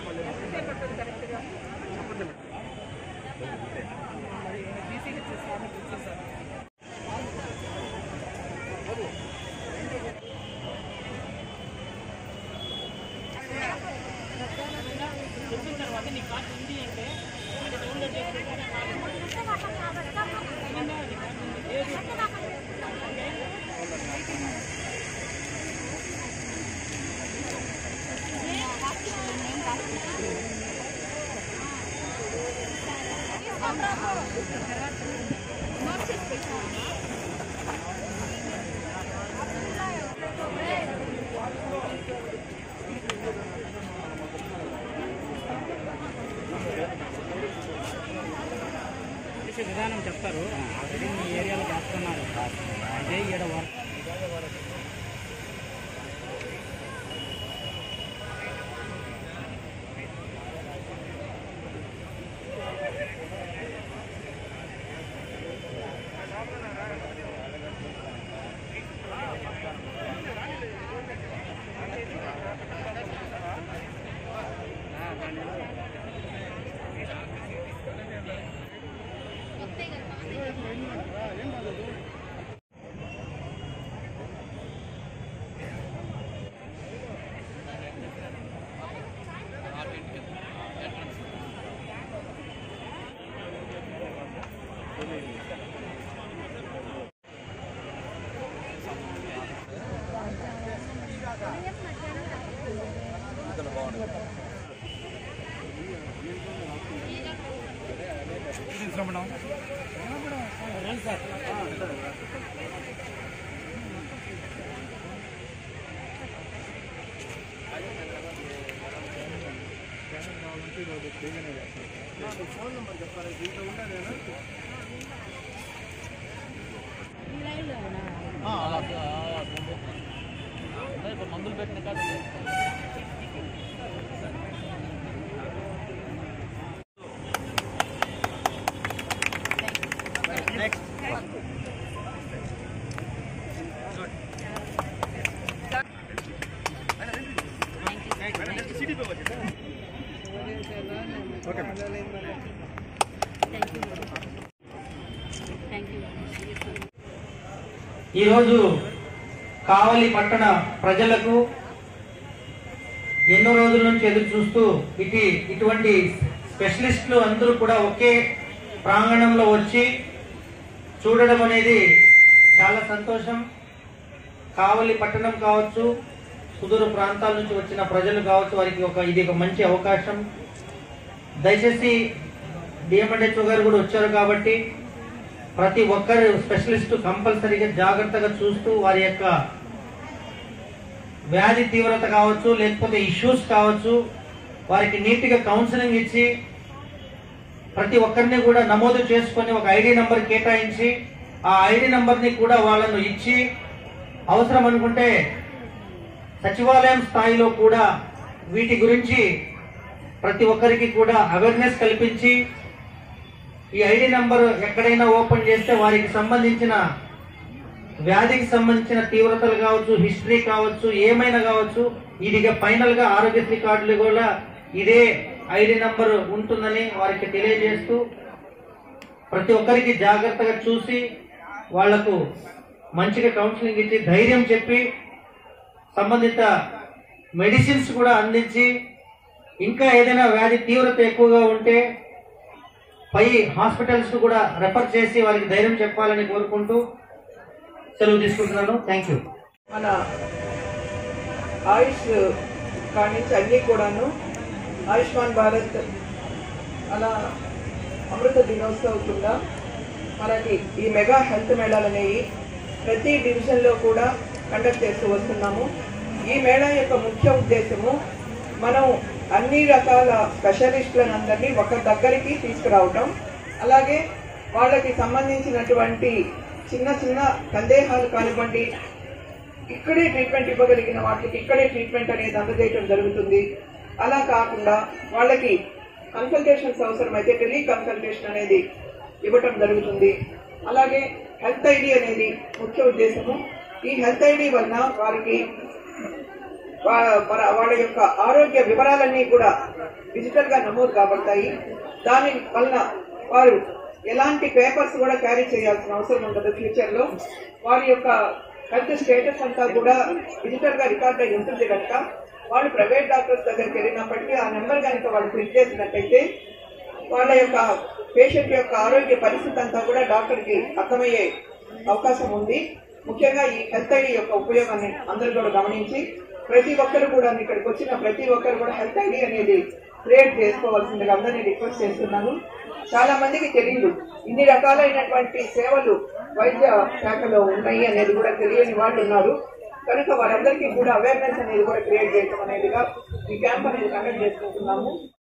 చేసే విధానం చెప్తారు ఆల్రెడీ మీ ఏరియాలో చేస్తున్నారు అదే ఈడ వర్క్ రండి సార్ మందులు పెట్టిన కాదు ఈరోజు కావలి పట్టణ ప్రజలకు ఎన్నో రోజుల నుంచి ఎదురు చూస్తూ ఇటు ఇటువంటి స్పెషలిస్టులు అందరూ కూడా ఒకే ప్రాంగణంలో వచ్చి చూడడం అనేది చాలా సంతోషం కావలి పట్టణం కావచ్చు సుదూర ప్రాంతాల నుంచి వచ్చిన ప్రజలు కావచ్చు వారికి ఒక ఇది ఒక మంచి అవకాశం దయచేసి డిఎంఎడ్హెచ్ఓ గారు కూడా వచ్చారు కాబట్టి ప్రతి ఒక్కరు స్పెషలిస్ట్ కంపల్సరీగా జాగ్రత్తగా చూస్తూ వారి యొక్క వ్యాధి తీవ్రత కావచ్చు లేకపోతే ఇష్యూస్ కావచ్చు వారికి నీట్గా కౌన్సిలింగ్ ఇచ్చి ప్రతి ఒక్కరిని కూడా నమోదు చేసుకొని ఒక ఐడి నంబర్ కేటాయించి ఆ ఐడి నంబర్ని కూడా వాళ్ళను ఇచ్చి అవసరం అనుకుంటే సచివాలయం స్థాయిలో కూడా వీటి గురించి ప్రతి ఒక్కరికి కూడా అవేర్నెస్ కల్పించి ఈ ఐడి నంబర్ ఎక్కడైనా ఓపెన్ చేస్తే వారికి సంబంధించిన వ్యాధికి సంబంధించిన తీవ్రతలు కావచ్చు హిస్టరీ కావచ్చు ఏమైనా కావచ్చు ఇది ఫైనల్ గా ఆరోగ్యశ్రీ కార్డులు కూడా ఇదే ఐడి నంబర్ ఉంటుందని వారికి తెలియజేస్తూ ప్రతి ఒక్కరికి జాగ్రత్తగా చూసి వాళ్లకు మంచిగా కౌన్సిలింగ్ ఇచ్చి ధైర్యం చెప్పి సంబంధిత మెడిసిన్స్ కూడా అందించి ఇంకా ఏదైనా వ్యాధి తీవ్రత ఎక్కువగా ఉంటే పై హాస్పిటల్స్ కూడా రెఫర్ చేసి వారికి ధైర్యం చెప్పాలని కోరుకుంటూ సెలవు తీసుకుంటున్నాను థ్యాంక్ యూ మన ఆయుష్ కాడి నుంచి అన్నీ కూడాను ఆయుష్మాన్ భారత్ అలా అమృత దినోత్సవం కింద మనకి ఈ మెగా హెల్త్ మేళాలు అనేవి ప్రతి డివిజన్లో కూడా కండక్ట్ చేస్తూ వస్తున్నాము ఈ మేళా యొక్క ముఖ్య ఉద్దేశము మనం అన్ని రకాల స్పెషలిస్టులను అందరినీ ఒక దగ్గరికి తీసుకురావటం అలాగే వాళ్ళకి సంబంధించినటువంటి చిన్న చిన్న సందేహాలు కానివ్వండి ఇక్కడే ట్రీట్మెంట్ ఇవ్వగలిగిన వాటికి ఇక్కడే ట్రీట్మెంట్ అనేది అందజేయడం జరుగుతుంది అలా కాకుండా వాళ్ళకి కన్సల్టేషన్స్ అవసరమైతే టెలి కన్సల్టేషన్ అనేది ఇవ్వటం జరుగుతుంది అలాగే హెల్త్ ఐడి అనేది ముఖ్య ఉద్దేశము ఈ హెల్త్ ఐడి వలన వారికి వా- మన- వాళ్ళ యొక్క ఆరోగ్య వివరాలన్నీ కూడా డిజిటల్ గా నమోదు కాబడతాయి దాని వలన వారు ఎలాంటి పేపర్స్ కూడా క్యారీ చేయాల్సిన అవసరం ఉండదు ఫ్యూచర్ లో వారి యొక్క హెల్త్ స్టేటస్ అంతా కూడా డిజిటల్ గా రికార్డ్ అయి ఉంటుంది కనుక వాళ్ళు ప్రైవేట్ డాక్టర్స్ దగ్గరికి వెళ్ళినప్పటికీ ఆ నెంబర్ కనుక వాళ్ళు ప్రింట్ చేసినట్టయితే వాళ్ళ యొక్క పేషెంట్ యొక్క ఆరోగ్య పరిస్థితి అంతా కూడా డాక్టర్ కి అర్థమయ్యే అవకాశం ఉంది ముఖ్యంగా ఈ హెల్త్ ఐడి యొక్క ఉపయోగాన్ని అందరూ కూడా గమనించి ప్రతి ఒక్కరు కూడా ఇక్కడికి వచ్చిన ప్రతి ఒక్కరు కూడా హెల్త్ ఐడి అనేది క్రియేట్ చేసుకోవాల్సిందిగా అందరినీ రిక్వెస్ట్ చేస్తున్నాను చాలా మందికి తెలియదు ఇన్ని రకాలైనటువంటి సేవలు వైద్య శాఖలో ఉన్నాయి అనేది కూడా తెలియని వాళ్ళు ఉన్నారు కనుక వారందరికీ కూడా అవేర్నెస్ అనేది కూడా క్రియేట్ చేయడం అనేదిగా ఈ క్యాంప్ అనేది కండక్ట్ చేసుకుంటున్నాము